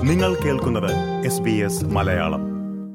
നിങ്ങൾ കേൾക്കുന്നത് S B S Malayalam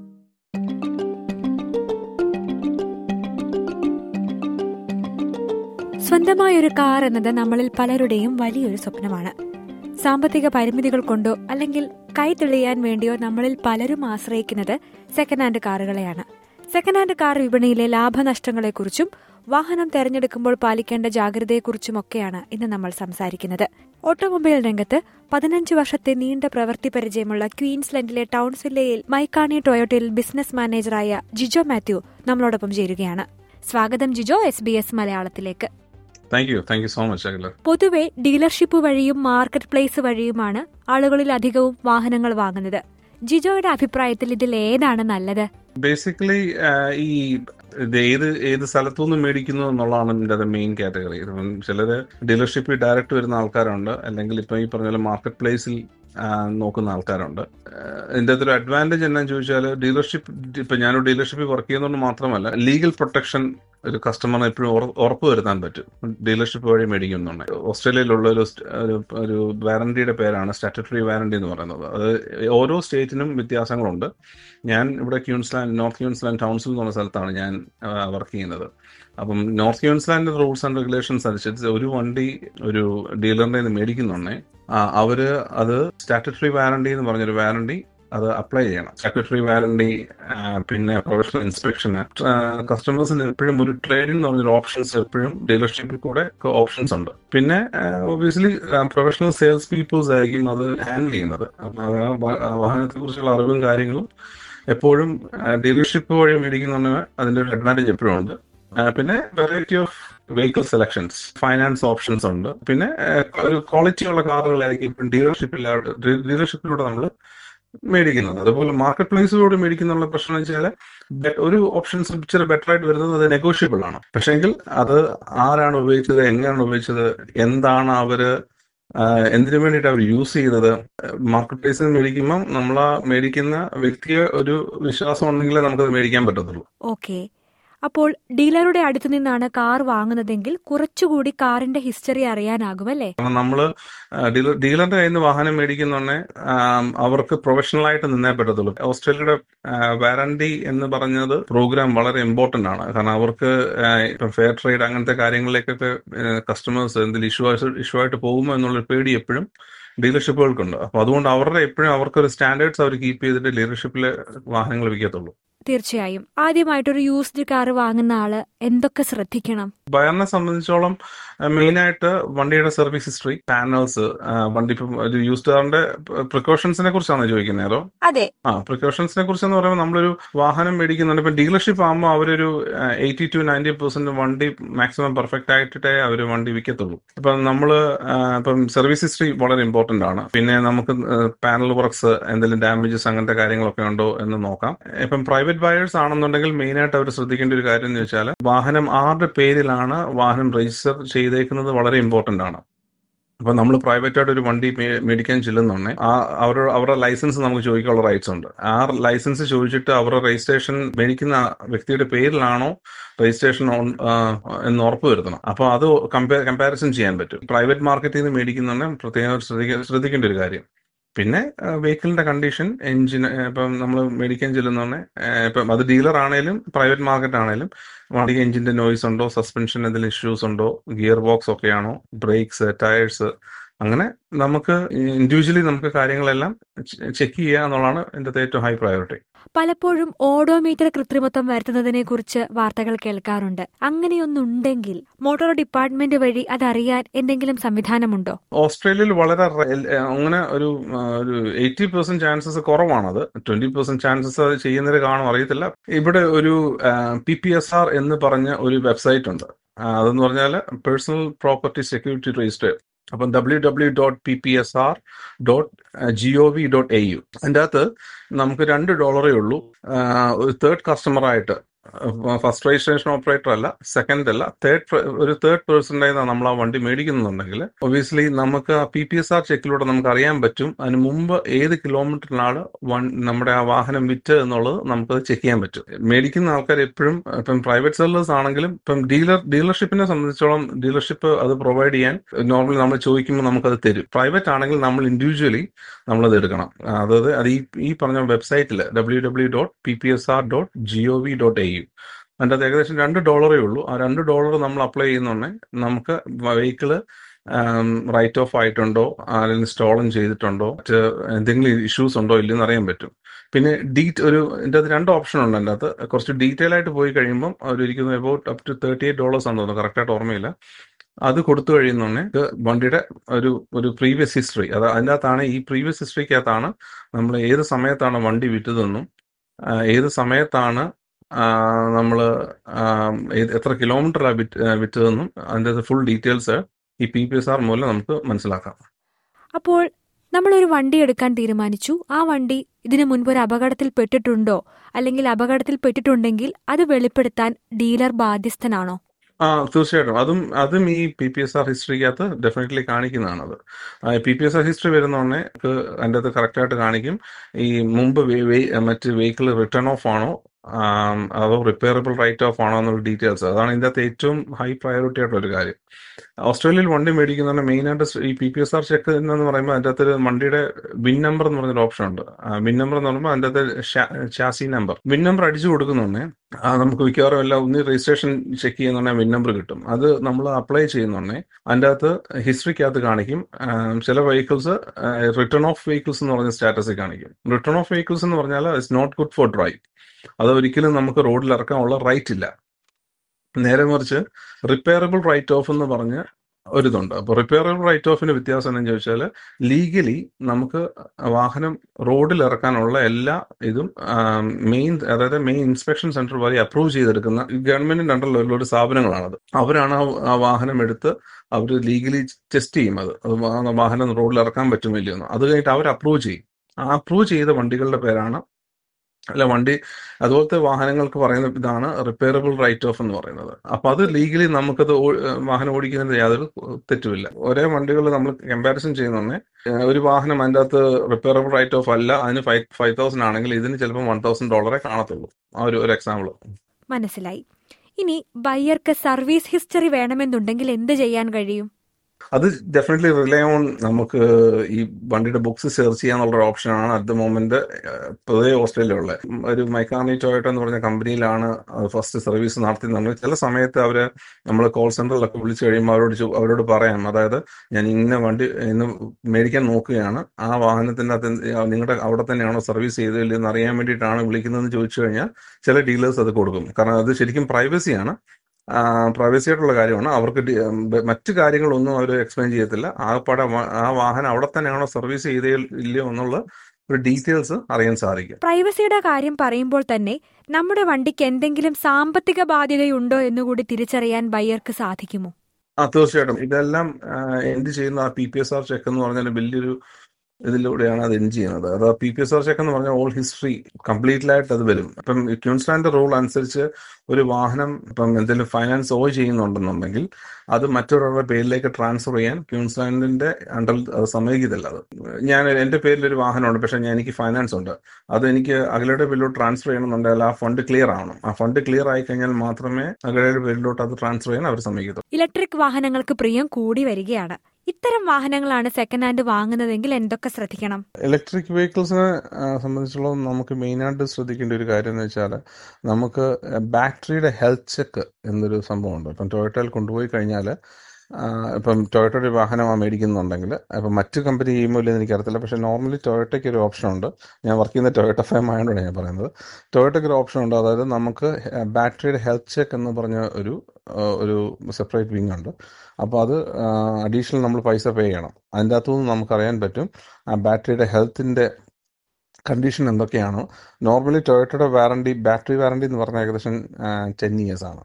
സ്വന്തമായൊരു കാർ എന്നത് നമ്മളിൽ പലരുടെയും വലിയൊരു സ്വപ്നമാണ് സാമ്പത്തിക പരിമിതികൾ കൊണ്ടോ അല്ലെങ്കിൽ കൈ തെളിയാൻ വേണ്ടിയോ നമ്മളിൽ പലരും ആശ്രയിക്കുന്നത് സെക്കൻഡ് ഹാൻഡ് കാറുകളെയാണ് സെക്കൻഡ് ഹാൻഡ് കാർ വിപണിയിലെ ലാഭനഷ്ടങ്ങളെക്കുറിച്ചും വാഹനം തെരഞ്ഞെടുക്കുമ്പോൾ പാലിക്കേണ്ട ജാഗ്രതയെക്കുറിച്ചുമൊക്കെയാണ് ഇന്ന് നമ്മൾ സംസാരിക്കുന്നത് ഓട്ടോമൊബൈൽ രംഗത്ത് പതിനഞ്ച് വർഷത്തെ നീണ്ട പ്രവൃത്തി പരിചയമുള്ള ക്വീൻസ്ലൻഡിലെ ടൗൺസില്ലയിൽ മൈക്കാണി ടൊയോട്ടയിൽ ബിസിനസ് മാനേജറായ ജിജോ മാത്യു നമ്മളോടൊപ്പം ചേരുകയാണ് സ്വാഗതം ജിജോ എസ് ബി എസ് മലയാളത്തിലേക്ക് thank you thank you so much Akhila പൊതുവെ ഡീലർഷിപ്പ് വഴിയും മാർക്കറ്റ് പ്ലേസ് വഴിയുമാണ് ആളുകളിൽ അധികവും വാഹനങ്ങൾ വാങ്ങുന്നത് ജിജോയുടെ അഭിപ്രായത്തിൽ ഇതിൽ ഏതാണ് നല്ലത് ബേസിക്കലി ഈ ഇത് ഏത് ഏത് സ്ഥലത്തു നിന്ന് മേടിക്കുന്നു എന്നുള്ളതാണ് ഇതിന്റെ അത് മെയിൻ കാറ്റഗറി ഇപ്പം ചിലര് ഡീലർഷിപ്പിൽ ഡയറക്റ്റ് വരുന്ന ആൾക്കാരുണ്ട് അല്ലെങ്കിൽ ഇപ്പം ഈ പറഞ്ഞ പോലെ മാർക്കറ്റ് പ്ലേസിൽ നോക്കുന്ന ആൾക്കാരുണ്ട് ഇതിന്റെ അകത്തൊരു അഡ്വാൻറ്റേജ് എന്നാന്ന് ചോദിച്ചാൽ ഡീലർഷിപ്പ് ഇപ്പൊ ഞാനൊരു ഡീലർഷിപ്പിൽ വർക്ക് ചെയ്യുന്നതുകൊണ്ട് മാത്രമല്ല ലീഗൽ പ്രൊട്ടക്ഷൻ ഒരു കസ്റ്റമറിന് എപ്പോഴും ഉറപ്പ് വരുത്താൻ പറ്റും ഡീലർഷിപ്പ് വഴി മേടിക്കുന്നുണ്ടെങ്കിൽ ഓസ്ട്രേലിയയിലുള്ള ഒരു ഒരു ഒരു വാറണ്ടിയുടെ പേരാണ് സ്റ്റാറ്റുട്ടറി വാറണ്ടി എന്ന് പറയുന്നത് അത് ഓരോ സ്റ്റേറ്റിനും വ്യത്യാസങ്ങളുണ്ട് ഞാൻ ഇവിടെ ക്യൂൻസ്ലാൻഡ് നോർത്ത് ക്യൂൻസ്ലാൻഡ് ടൗൺസിൽ എന്ന് പറഞ്ഞ സ്ഥലത്താണ് ഞാൻ വർക്ക് ചെയ്യുന്നത് അപ്പം north Queensland rules and regulations അനുസരിച്ച് ഒരു വണ്ടി ഒരു ഡീലറിന്റെ നിന്ന് മേടിക്കുന്നുണ്ടെങ്കിൽ അവര് അത് സ്റ്റാറ്റുട്ടറി വാറണ്ടി എന്ന് പറഞ്ഞൊരു വാറണ്ടി അത് അപ്ലൈ ചെയ്യണം സെക്രട്ടറി വാറണ്ടി പിന്നെ പ്രൊഫഷണൽ ഇൻസ്പെക്ഷൻ കസ്റ്റമേഴ്സിന് എപ്പോഴും ഒരു ട്രേഡിംഗ് എന്ന് പറഞ്ഞൊരു ഓപ്ഷൻസ് എപ്പോഴും ഡീലർഷിപ്പിൽ കൂടെ ഓപ്ഷൻസ് ഉണ്ട് പിന്നെ ഒബിയസ്ലി പ്രൊഫഷണൽ സെയിൽസ് പീപ്പിൾസ് ആയിരിക്കും അത് ഹാൻഡിൽ ചെയ്യുന്നത് വാഹനത്തെ കുറിച്ചുള്ള അറിവും കാര്യങ്ങളും എപ്പോഴും ഡീലർഷിപ്പ് വഴി മേടിക്കുന്നുണ്ടെങ്കിൽ അതിന്റെ ഒരു അഡ്വാൻറ്റേജ് എപ്പോഴും ഉണ്ട് പിന്നെ variety of vehicle selections finance options ഉണ്ട് പിന്നെ ഒരു ക്വാളിറ്റി ഉള്ള കാറുകളായിരിക്കും ഇപ്പം ഡീലർഷിപ്പില്ലാതെ ഡീലർഷിപ്പിലൂടെ നമ്മൾ മേടിക്കുന്നത് അതുപോലെ മാർക്കറ്റ് പ്ലേസിലൂടെ മേടിക്കുന്നുള്ള പ്രശ്നം എന്ന് വെച്ചാൽ ഒരു ഓപ്ഷൻസ് ഇച്ചിരി ബെറ്റർ ആയിട്ട് വരുന്നത് അത് നെഗോഷ്യബിൾ ആണ് പക്ഷെങ്കിൽ അത് ആരാണ് ഉപയോഗിച്ചത് എങ്ങനെയാണ് ഉപയോഗിച്ചത് എന്താണ് അവര് എന്തിനു വേണ്ടിയിട്ട് അവർ യൂസ് ചെയ്തത് മാർക്കറ്റ് പ്ലേസിൽ മേടിക്കുമ്പോൾ നമ്മൾ ആ മേടിക്കുന്ന വ്യക്തിയെ ഒരു വിശ്വാസം ഉണ്ടെങ്കിലേ നമുക്കത് മേടിക്കാൻ പറ്റത്തുള്ളൂ ഓക്കെ അപ്പോൾ ഡീലറുടെ അടുത്തു നിന്നാണ് കാർ വാങ്ങുന്നതെങ്കിൽ കുറച്ചുകൂടി കാറിന്റെ ഹിസ്റ്ററി അറിയാനാകും അല്ലേ നമ്മള് ഡീലർ ഡീലറിന്റെ കയ്യിൽ നിന്ന് വാഹനം മേടിക്കുന്നുണ്ടെ അവർക്ക് പ്രൊഫഷണൽ ആയിട്ട് നിന്നേ പറ്റത്തുള്ളൂ ഓസ്ട്രേലിയയുടെ വാറണ്ടി എന്ന് പറഞ്ഞത് പ്രോഗ്രാം വളരെ ഇമ്പോർട്ടന്റ് ആണ് കാരണം അവർക്ക് ഇപ്പം ഫെയർ ട്രേഡ് അങ്ങനത്തെ കാര്യങ്ങളിലേക്കൊക്കെ കസ്റ്റമേഴ്സ് എന്തെങ്കിലും ഇഷ്യൂ ഇഷ്യൂ ആയിട്ട് പോകുമോ എന്നുള്ള പേടി എപ്പോഴും ഡീലർഷിപ്പുകൾക്കുണ്ട് അപ്പൊ അതുകൊണ്ട് അവരുടെ എപ്പോഴും അവർക്കൊരു സ്റ്റാൻഡേർഡ്സ് അവർ കീപ്പ് ചെയ്തിട്ട് ഡീലർഷിപ്പിലെ വാഹനങ്ങൾ വിൽക്കത്തുള്ളൂ തീർച്ചയായും ആദ്യമായിട്ടൊരു യൂസ്ഡ് കാർ വാങ്ങുന്ന ആള് എന്തൊക്കെ ശ്രദ്ധിക്കണം ബയറിനെ സംബന്ധിച്ചോളം മെയിൻ ആയിട്ട് വണ്ടിയുടെ സർവീസ് ഹിസ്റ്ററി പാനൽസ് വണ്ടി ഇപ്പം ഒരു യൂസ്ഡ് കാറിന്റെ പ്രിക്കോഷൻസിനെ കുറിച്ചാണ് ചോദിക്കുന്നത് അതോ അതെ ആ പ്രിക്കോഷൻസിനെ കുറിച്ച് എന്ന് പറയുമ്പോൾ നമ്മളൊരു വാഹനം മേടിക്കുന്നുണ്ട് ഇപ്പം ഡീലർഷിപ്പ് ആകുമ്പോൾ അവരൊരു എയ്റ്റി ടു നയൻറ്റി പെർസെന്റ് വണ്ടി മാക്സിമം പെർഫെക്റ്റ് ആയിട്ടേ അവർ വണ്ടി വിൽക്കത്തുള്ളൂ ഇപ്പം നമ്മൾ ഇപ്പം സർവീസ് ഹിസ്റ്ററി വളരെ ഇമ്പോർട്ടന്റ് ആണ് പിന്നെ നമുക്ക് പാനൽ വർക്ക്സ് എന്തെങ്കിലും ഡാമേജസ് അങ്ങനത്തെ കാര്യങ്ങളൊക്കെ ഉണ്ടോ എന്ന് നോക്കാം ഇപ്പം പ്രൈവറ്റ് ബയേഴ്സ് ആണെന്നുണ്ടെങ്കിൽ മെയിൻ ആയിട്ട് അവർ ശ്രദ്ധിക്കേണ്ട ഒരു കാര്യം എന്ന് വെച്ചാൽ വാഹനം ആരുടെ പേരിലാണ് വാഹനം രജിസ്റ്റർ ചെയ്തേക്കുന്നത് വളരെ ഇമ്പോർട്ടന്റ് ആണ് അപ്പൊ നമ്മൾ പ്രൈവറ്റ് ആയിട്ട് ഒരു വണ്ടി മേടിക്കാൻ ചെല്ലുന്നുണ്ടെങ്കിൽ ആ അവരുടെ അവരുടെ ലൈസൻസ് നമുക്ക് ചോദിക്കാനുള്ള റൈറ്റ്സ് ഉണ്ട് ആ ലൈസൻസ് ചോദിച്ചിട്ട് അവരുടെ രജിസ്ട്രേഷൻ മേടിക്കുന്ന വ്യക്തിയുടെ പേരിലാണോ രജിസ്ട്രേഷൻ എന്ന് ഉറപ്പ് വരുത്തണം അപ്പൊ അത് കമ്പാരിസൺ ചെയ്യാൻ പറ്റും പ്രൈവറ്റ് മാർക്കറ്റിൽ നിന്ന് മേടിക്കുന്നുണ്ടെങ്കിൽ പ്രത്യേകം ശ്രദ്ധിക്കേണ്ട ഒരു കാര്യം പിന്നെ വെഹിക്കിളിന്റെ കണ്ടീഷൻ എഞ്ചിൻ ഇപ്പം നമ്മൾ മേടിക്കാൻ ചെല്ലുന്നോന്നെ ഇപ്പം അത് ഡീലർ ആണേലും പ്രൈവറ്റ് മാർക്കറ്റ് ആണേലും വണ്ടിക്ക് എഞ്ചിന്റെ നോയ്സ് ഉണ്ടോ സസ്പെൻഷൻ എന്തെങ്കിലും ഇഷ്യൂസ് ഉണ്ടോ ഗിയർ ബോക്സ് ഒക്കെയാണോ ബ്രേക്സ് ടയേഴ്സ് അങ്ങനെ നമുക്ക് ഇൻഡിവിജ്വലി നമുക്ക് കാര്യങ്ങളെല്ലാം ചെക്ക് ചെയ്യുക എന്നുള്ളതാണ് എൻ്റെ ഏറ്റവും ഹൈ പ്രയോറിറ്റി പലപ്പോഴും ഓഡോമീറ്റർ കൃത്രിമത്വം വരുത്തുന്നതിനെ കുറിച്ച് വാർത്തകൾ കേൾക്കാറുണ്ട് അങ്ങനെയൊന്നുണ്ടെങ്കിൽ മോട്ടോർ ഡിപ്പാർട്ട്മെന്റ് വഴി അതറിയാൻ എന്തെങ്കിലും സംവിധാനമുണ്ടോ ഓസ്ട്രേലിയയിൽ വളരെ അങ്ങനെ ഒരു ഒരു എയ്റ്റി പെർസെന്റ് ചാൻസസ് കുറവാണത് ട്വന്റി പെർസെന്റ് ചാൻസസ് അത് ചെയ്യുന്നവരെ കാണും അറിയത്തില്ല ഇവിടെ ഒരു പി പി എസ് ആർ എന്ന് പറഞ്ഞ ഒരു വെബ്സൈറ്റ് ഉണ്ട് അതെന്ന് പറഞ്ഞാൽ പേഴ്സണൽ പ്രോപ്പർട്ടി സെക്യൂരിറ്റി രജിസ്റ്റർ അപ്പം W W dot P P S R dot G O V dot A U അതിൻ്റെ അകത്ത് നമുക്ക് രണ്ട് ഡോളറേ ഉള്ളൂ ഒരു തേർഡ് കസ്റ്റമറായിട്ട് ഫസ്റ്റ് രജിസ്ട്രേഷൻ ഓപ്പറേറ്റർ അല്ല സെക്കൻഡ് അല്ല തേർഡ് ഒരു തേർഡ് പേഴ്സൻ്റെ നമ്മൾ ആ വണ്ടി മേടിക്കുന്നുണ്ടെങ്കിൽ ഒബിയസ്ലി നമുക്ക് ആ പി പി എസ് ആർ ചെക്കിലൂടെ നമുക്ക് അറിയാൻ പറ്റും അതിന് മുമ്പ് ഏത് കിലോമീറ്ററിനാണ് വൺ നമ്മുടെ ആ വാഹനം വിറ്റ് എന്നുള്ളത് നമുക്കത് ചെക്ക് ചെയ്യാൻ പറ്റും മേടിക്കുന്ന ആൾക്കാർ എപ്പോഴും ഇപ്പം പ്രൈവറ്റ് സെല്ലേഴ്സ് ആണെങ്കിലും ഇപ്പം ഡീലർ ഡീലർഷിപ്പിനെ സംബന്ധിച്ചോളം ഡീലർഷിപ്പ് അത് പ്രൊവൈഡ് ചെയ്യാൻ നോർമലി നമ്മൾ ചോദിക്കുമ്പോൾ നമുക്കത് തരും പ്രൈവറ്റ് ആണെങ്കിൽ നമ്മൾ ഇൻഡിവിജ്വലി നമ്മളത് എടുക്കണം അതായത് അത് ഈ ഈ പറഞ്ഞ വെബ്സൈറ്റിൽ W W dot P P S R dot G O V dot A U അതിൻ്റെ അത് ഏകദേശം രണ്ട് ഡോളറേ ഉള്ളൂ ആ രണ്ട് ഡോളർ നമ്മൾ അപ്ലൈ ചെയ്യുന്നുണ്ടെങ്കിൽ നമുക്ക് വെഹിക്കിള് റൈറ്റ് ഓഫ് ആയിട്ടുണ്ടോ അല്ലെങ്കിൽ സ്റ്റോളൻ ചെയ്തിട്ടുണ്ടോ മറ്റ് എന്തെങ്കിലും ഇഷ്യൂസ് ഉണ്ടോ ഇല്ലെന്ന് അറിയാൻ പറ്റും പിന്നെ ഡീറ്റ് ഒരു ഇതിൻ്റെ അത് രണ്ട് ഓപ്ഷൻ ഉണ്ട് അതിൻ്റെ അകത്ത് കുറച്ച് ഡീറ്റെയിൽ ആയിട്ട് പോയി കഴിയുമ്പം അവർ ഇരിക്കുന്നത് about up to thirty eight dollars ആണെന്ന് തോന്നുന്നു കറക്റ്റായിട്ട് ഓർമ്മയില്ല അത് കൊടുത്തു കഴിയുന്നുണ്ടെങ്കിൽ വണ്ടിയുടെ ഒരു ഒരു പ്രീവിയസ് ഹിസ്റ്ററി അത് അതിൻ്റെ അകത്താണ് ഈ പ്രീവിയസ് ഹിസ്റ്ററിക്കകത്താണ് നമ്മൾ ഏത് സമയത്താണ് വണ്ടി വിറ്റതെന്നും ഏത് സമയത്താണ് നമ്മൾ എത്ര കിലോമീറ്ററാണ് വിറ്റ് വിറ്റതെന്നും അതിൻ്റെ ഫുൾ ഡീറ്റെയിൽസ് ഈ പി പി എസ് ആർ മൂലം നമുക്ക് മനസ്സിലാക്കാം അപ്പോൾ നമ്മളൊരു വണ്ടി എടുക്കാൻ തീരുമാനിച്ചു ആ വണ്ടി ഇതിനു മുൻപ് ഒരു അപകടത്തിൽ പെട്ടിട്ടുണ്ടോ അല്ലെങ്കിൽ അപകടത്തിൽ പെട്ടിട്ടുണ്ടെങ്കിൽ അത് വെളിപ്പെടുത്താൻ ഡീലർ ബാധ്യസ്ഥനാണോ ആ തീർച്ചയായിട്ടും അതും അതും ഈ പി പി എസ് ആർ ഹിസ്റ്ററിക്കകത്ത് ഡെഫിനറ്റ്ലി കാണിക്കുന്നതാണ് അത് P P S R history വരുന്നോടനെ അതിൻ്റെ അകത്ത് കറക്റ്റായിട്ട് കാണിക്കും ഈ മുമ്പ് മറ്റ് വെഹിക്കിൾ റിട്ടേൺ ഓഫ് ആണോ അതോ റിപ്പയറബിൾ റൈറ്റ് ഓഫ് ആണോ എന്നുള്ള ഡീറ്റെയിൽസ് അതാണ് ഇതിൻ്റെ അകത്ത് ഏറ്റവും ഹൈ പ്രയോറിറ്റി ആയിട്ടുള്ള ഒരു കാര്യം ഓസ്ട്രേലിയയിൽ വണ്ടി മേടിക്കുന്നതിന് മെയിനായിട്ട് ഈ P P S R check എന്ന് പറയുമ്പോൾ അതിൻ്റെ അകത്ത് വണ്ടിയുടെ വിൻ നമ്പർ എന്ന് പറഞ്ഞൊരു ഓപ്ഷൻ ഉണ്ട് വിൻ നമ്പർ എന്ന് പറയുമ്പോൾ അതിൻ്റെ അകത്ത് ചാസി നമ്പർ വിൻ നമ്പർ അടിച്ചു കൊടുക്കുന്നുണ്ടേ നമുക്ക് മിക്കവാറും എല്ലാം ഒന്ന് രജിസ്ട്രേഷൻ ചെക്ക് ചെയ്യുന്നുണ്ടെങ്കിൽ വിൻ നമ്പർ കിട്ടും അത് നമ്മൾ അപ്ലൈ ചെയ്യുന്നുണ്ടേ അതിൻ്റെ അകത്ത് ഹിസ്റ്ററിക്കകത്ത് കാണിക്കും ചില വെഹിക്കിൾസ് റിട്ടേൺ ഓഫ് വെഹിക്കിൾസ് എന്ന് പറഞ്ഞ സ്റ്റാറ്റസിൽ കാണിക്കും റിട്ടേൺ ഓഫ് വെഹിക്കിൾസ് എന്ന് പറഞ്ഞാൽ it's not good for drive അത് ഒരിക്കലും നമുക്ക് റോഡിൽ ഇറക്കാനുള്ള റൈറ്റ് ഇല്ല നേരെ മറിച്ച് റിപ്പയറബിൾ റൈറ്റ് ഓഫ് എന്ന് പറഞ്ഞ് ഒരിതുണ്ട് അപ്പോൾ റിപ്പയറബിൾ റൈറ്റ് ഓഫിന് വ്യത്യാസം എന്താണെന്ന് ചോദിച്ചാൽ ലീഗലി നമുക്ക് വാഹനം റോഡിൽ ഇറക്കാനുള്ള എല്ലാ ഇതും മെയിൻ അതായത് മെയിൻ ഇൻസ്പെക്ഷൻ സെന്റർ വഴി അപ്രൂവ് ചെയ്തെടുക്കുന്ന ഗവൺമെന്റിന്റെ അണ്ടറിലുള്ള ഒരു സ്ഥാപനങ്ങളാണത് അവരാണ് ആ വാഹനം എടുത്ത് അവർ ലീഗലി ടെസ്റ്റ് ചെയ്യും അത് വാഹനം റോഡിൽ ഇറക്കാൻ പറ്റുമില്ലയോ എന്ന് അത് കഴിഞ്ഞിട്ട് അവർ അപ്രൂവ് ചെയ്യും ആ അപ്രൂവ് ചെയ്ത വണ്ടികളുടെ പേരാണ് അല്ല വണ്ടി അതുപോലത്തെ വാഹനങ്ങൾക്ക് പറയുന്ന ഇതാണ് റിപ്പയറബിൾ റൈറ്റ് ഓഫ് എന്ന് പറയുന്നത് അപ്പൊ അത് ലീഗലി നമുക്കത് വാഹനം ഓടിക്കുന്നതിന് യാതൊരു തെറ്റുമില്ല ഒരേ വണ്ടികൾ നമ്മൾ കമ്പാരിസൺ ചെയ്യുന്നതന്നെ ഒരു വാഹനം അതിൻ്റെ അകത്ത് റിപ്പയറബിൾ റൈറ്റ് ഓഫ് അല്ല അതിന് ഫൈവ് ഫൈവ് തൗസൻഡ് ആണെങ്കിൽ ഇതിന് ചിലപ്പോൾ വൺ തൗസൻഡ് ഡോളറെ കാണത്തുള്ളൂ ആ ഒരു ഒരു എക്സാമ്പിൾ മനസ്സിലായി ഇനി ബയ്യർക്ക് സർവീസ് ഹിസ്റ്ററി വേണമെന്നുണ്ടെങ്കിൽ എന്ത് ചെയ്യാൻ കഴിയും അത് ഡെഫിനറ്റ്ലി റിലേ ഓൺ നമുക്ക് ഈ വണ്ടിയുടെ ബുക്സ് സെർച്ച് ചെയ്യാന്നുള്ള ഓപ്ഷനാണ് അറ്റ് ദ മൊമെന്റ് പൊതുവെ ഓസ്ട്രേലിയ ഉള്ളത് ഒരു മൈക്കാർണി ടൊയോട്ട എന്ന് പറഞ്ഞ കമ്പനിയിലാണ് ഫസ്റ്റ് സർവീസ് നടത്തുന്നത് ചില സമയത്ത് അവര് നമ്മൾ കോൾ സെന്ററിലൊക്കെ വിളിച്ചു കഴിയുമ്പോൾ അവരോട് അവരോട് പറയാം അതായത് ഞാൻ ഇന്ന വണ്ടി ഇന്ന് മേടിക്കാൻ നോക്കുകയാണ് ആ വാഹനത്തിന്റെ അകത്ത് നിങ്ങളുടെ അവിടെ തന്നെയാണോ സർവീസ് ചെയ്തില്ലെന്ന് അറിയാൻ വേണ്ടിയിട്ടാണ് വിളിക്കുന്നതെന്ന് ചോദിച്ചു കഴിഞ്ഞാൽ ചില ഡീലേഴ്സ് അത് കൊടുക്കും കാരണം അത് ശരിക്കും പ്രൈവസിയാണ് പ്രൈവസി ആയിട്ടുള്ള കാര്യമാണ് അവർക്ക് മറ്റു കാര്യങ്ങളൊന്നും അവർ എക്സ്പ്ലെയിൻ ചെയ്യത്തില്ല ആകപ്പാടെ ആ വാഹനം അവിടെ തന്നെയാണോ സർവീസ് ചെയ്തേ ഇല്ലയോ എന്നുള്ള ഒരു ഡീറ്റെയിൽസ് അറിയാൻ സാധിക്കും പ്രൈവസിയുടെ കാര്യം പറയുമ്പോൾ തന്നെ നമ്മുടെ വണ്ടിക്ക് എന്തെങ്കിലും സാമ്പത്തിക ബാധ്യതയുണ്ടോ എന്നുകൂടി തിരിച്ചറിയാൻ ബയ്യർക്ക് സാധിക്കുമോ ആ തീർച്ചയായിട്ടും ഇതെല്ലാം എന്ത് ചെയ്യുന്ന ആ P P S R check എന്ന് പറഞ്ഞാൽ വലിയൊരു ഇതിലൂടെയാണ് അത് എൻഡ് ചെയ്യുന്നത് അത് P P S R check എന്ന് പറഞ്ഞാൽ ഓൾ ഹിസ്റ്ററി കംപ്ലീറ്റ്ലായിട്ട് അത് വരും ഇപ്പം ക്യൂൻസ്ലാൻഡ് റൂൾ അനുസരിച്ച് ഒരു വാഹനം ഇപ്പം എന്തെങ്കിലും ഫൈനാൻസ് ഓ ചെയ്യുന്നുണ്ടെന്നുണ്ടെങ്കിൽ അത് മറ്റൊരാളുടെ പേരിലേക്ക് ട്രാൻസ്ഫർ ചെയ്യാൻ ക്യൂൻസ്ലാൻഡിന്റെ അണ്ടർ അത് സമ്മതിക്കത്തില്ല അത് ഞാൻ എന്റെ പേരിൽ ഒരു വാഹനമുണ്ട് പക്ഷെ ഞാൻ എനിക്ക് ഫൈനാൻസ് ഉണ്ട് അത് എനിക്ക് അകലയുടെ പേരിലോട്ട് ട്രാൻസ്ഫർ ചെയ്യണമെന്നുണ്ടെങ്കിൽ ആ ഫണ്ട് ക്ലിയർ ആവണം ആ ഫണ്ട് ക്ലിയർ ആയി കഴിഞ്ഞാൽ മാത്രമേ അകലയുടെ പേരിലോട്ട് അത് ട്രാൻസ്ഫർ ചെയ്യാൻ അവർ സമ്മതിക്കത്തുള്ളൂ ഇലക്ട്രിക് വാഹനങ്ങൾക്ക് പ്രിയം കൂടി വരികയാണ് ഇത്തരം വാഹനങ്ങളാണ് സെക്കൻഡ് ഹാൻഡ് വാങ്ങുന്നതെങ്കിൽ എന്തൊക്കെ ശ്രദ്ധിക്കണം ഇലക്ട്രിക് വെഹിക്കിൾസിനെ സംബന്ധിച്ചിടത്തോളം നമുക്ക് മെയിനായിട്ട് ശ്രദ്ധിക്കേണ്ട ഒരു കാര്യം എന്ന് വെച്ചാൽ നമുക്ക് ബാറ്ററിയുടെ ഹെൽത്ത് ചെക്ക് എന്നൊരു സംഭവമുണ്ട് ഇപ്പം ടൊയോട്ടയിൽ കൊണ്ടുപോയി കഴിഞ്ഞാൽ ഇപ്പം ടൊയോട്ടയുടെ വാഹനമാണ് മേടിക്കുന്നുണ്ടെങ്കിൽ ഇപ്പം മറ്റു കമ്പനി ചെയ്യുമ്പോൾ ഇല്ലെന്ന് എനിക്കറിയത്തില്ല പക്ഷേ നോർമലി ടൊയോട്ടയ്ക്ക് ഒരു ഓപ്ഷൻ ഉണ്ട് ഞാൻ വർക്ക് ചെയ്യുന്ന ടൊയോട്ട ഫാം ആയതുകൊണ്ടാണ് ഞാൻ പറയുന്നത് ടൊയോട്ടയ്ക്ക് ഒരു ഓപ്ഷൻ ഉണ്ട് അതായത് നമുക്ക് ബാറ്ററിയുടെ ഹെൽത്ത് ചെക്ക് എന്ന് പറഞ്ഞ ഒരു ഒരു സെപ്പറേറ്റ് വിങ് ഉണ്ട് അപ്പോൾ അത് അഡീഷണൽ നമ്മൾ പൈസ പേ ചെയ്യണം അതിൻ്റെ അകത്തുനിന്ന് നമുക്കറിയാൻ പറ്റും ആ ബാറ്ററിയുടെ ഹെൽത്തിൻ്റെ കണ്ടീഷൻ എന്തൊക്കെയാണോ നോർമലി ടൊയോട്ടയുടെ വാറണ്ടി ബാറ്ററി വാറണ്ടി എന്ന് പറഞ്ഞാൽ ഏകദേശം ടെൻ ഇയേഴ്സ് ആണ്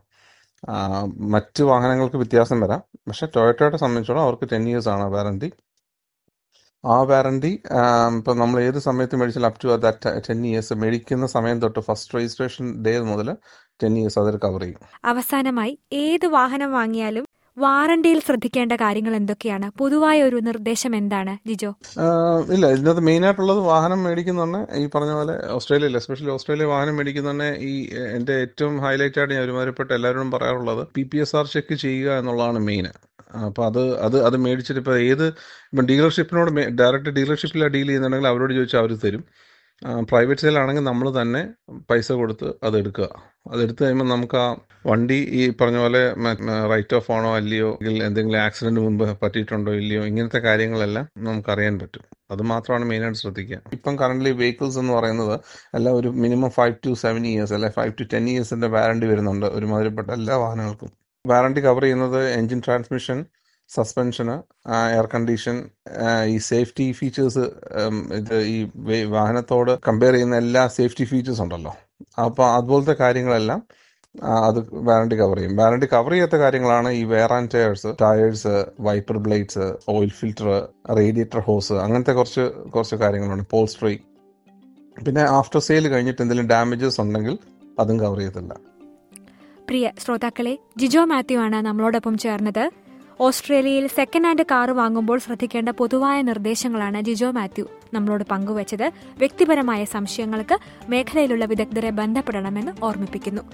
മറ്റ് വാഹനങ്ങൾക്ക് വ്യത്യാസം വരാം പക്ഷെ ടൊയോട്ടയുടെ സംബന്ധിച്ചോളം അവർക്ക് ടെൻ ഇയേഴ്സ് ആണ് വാറണ്ടി ആ വാറണ്ടി ഇപ്പം നമ്മൾ ഏത് സമയത്ത് മേടിച്ചാലും up to that ten years മേടിക്കുന്ന സമയം തൊട്ട് ഫസ്റ്റ് രജിസ്ട്രേഷൻ ഡേ മുതൽ ടെൻ ഇയേഴ്സ് അതിൽ കവർ ചെയ്യും അവസാനമായി ഏത് വാഹനം വാങ്ങിയാലും വാറണ്ടിയിൽ ശ്രദ്ധിക്കേണ്ട കാര്യങ്ങൾ എന്തൊക്കെയാണ് പൊതുവായ ഒരു നിർദ്ദേശം എന്താണ് ജിജോ ആഹ് ഇല്ല ഇതിനകത്ത് മെയിൻ ആയിട്ടുള്ളത് വാഹനം മേടിക്കുന്ന ഈ പറഞ്ഞ പോലെ ഓസ്ട്രേലിയയിൽ എസ്പെഷ്യലി ഓസ്ട്രേലിയ വാഹനം മേടിക്കുന്ന ഈ എ- എന്റെ ഏറ്റവും ഹൈലൈറ്റ് ആയിട്ട് ഞാൻ ഒരുമാതിരിപ്പെട്ട എല്ലാവരോടും പറയാറുള്ളത് P P S R check ചെയ്യുക എന്നുള്ളതാണ് മെയിൻ അപ്പോൾ അത് അത് അത് മേടിച്ചിട്ട് ഇപ്പോൾ ഏത് ഇപ്പം ഡീലർഷിപ്പിനോട് ഡയറക്റ്റ് ഡീലർഷിപ്പിലാണ് ഡീൽ ചെയ്യുന്നുണ്ടെങ്കിൽ അവരോട് ചോദിച്ചാൽ അവർ തരും പ്രൈവറ്റ് സെയിലാണെങ്കിൽ നമ്മൾ തന്നെ പൈസ കൊടുത്ത് അത് എടുക്കുക അത് എടുത്തു കഴിയുമ്പോൾ നമുക്ക് ആ വണ്ടി ഈ പറഞ്ഞ പോലെ റൈറ്റ് ഓഫ് ആണോ അല്ലയോ അല്ലെങ്കിൽ എന്തെങ്കിലും ആക്സിഡന്റ് മുമ്പ് പറ്റിയിട്ടുണ്ടോ ഇല്ലയോ ഇങ്ങനത്തെ കാര്യങ്ങളെല്ലാം നമുക്ക് അറിയാൻ പറ്റും അത് മാത്രമാണ് മെയിനായിട്ട് ശ്രദ്ധിക്കുക ഇപ്പം കറന്റ് വെഹിക്കിൾസ് എന്ന് പറയുന്നത് എല്ലാം ഒരു minimum five to seven years അല്ലെ ഫൈവ് ടു ടെൻ ഇയേഴ്സിന്റെ വാറണ്ടി വരുന്നുണ്ട് ഒരുമാതിരിപ്പെട്ട എല്ലാ വാഹനങ്ങൾക്കും വാറണ്ടി കവർ ചെയ്യുന്നത് engine transmission suspension air condition ഈ സേഫ്റ്റി ഫീച്ചേഴ്സ് ഇത് ഈ വേ- വാഹനത്തോട് കമ്പയർ ചെയ്യുന്ന എല്ലാ സേഫ്റ്റി ഫീച്ചേഴ്സ് ഉണ്ടല്ലോ അപ്പോൾ അതുപോലത്തെ കാര്യങ്ങളെല്ലാം ആ, അത് വാറണ്ടി കവർ ചെയ്യും വാറണ്ടി കവർ ചെയ്യാത്ത കാര്യങ്ങളാണ് ഈ wear and tyres tyres wiper blades oil filter radiator hose അങ്ങനത്തെ കുറച്ച് കുറച്ച് കാര്യങ്ങളുണ്ട് പോൾസ്ട്രി പിന്നെ ആഫ്റ്റർ സെയിൽ കഴിഞ്ഞിട്ട് എന്തെങ്കിലും ഡാമേജസ് ഉണ്ടെങ്കിൽ അതും കവർ ചെയ്യത്തില്ല പ്രിയ ശ്രോതാക്കളെ ജിജോ മാത്യു ആണ് നമ്മളോടൊപ്പം ചേർന്നത് ഓസ്ട്രേലിയയിൽ സെക്കൻഡ് ഹാൻഡ് കാർ വാങ്ങുമ്പോൾ ശ്രദ്ധിക്കേണ്ട പൊതുവായ നിർദ്ദേശങ്ങളാണ് ജിജോ മാത്യു നമ്മളോട് പങ്കുവച്ചത് വ്യക്തിപരമായ സംശയങ്ങൾക്ക് മേഖലയിലുള്ള വിദഗ്ധരെ ബന്ധപ്പെടണമെന്ന് ഓർമ്മിപ്പിക്കുന്നു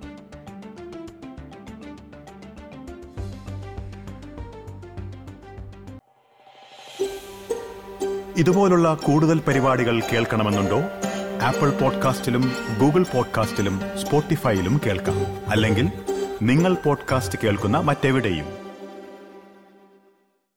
ഇതുപോലുള്ള കൂടുതൽ പരിപാടികൾ കേൾക്കണമെന്നുണ്ടോ ആപ്പിൾ പോഡ്കാസ്റ്റിലും ഗൂഗിൾ പോഡ്കാസ്റ്റിലും സ്പോട്ടിഫൈയിലും കേൾക്കാം അല്ലെങ്കിൽ നിങ്ങൾ പോഡ്കാസ്റ്റ് കേൾക്കുന്ന മറ്റെവിടെയും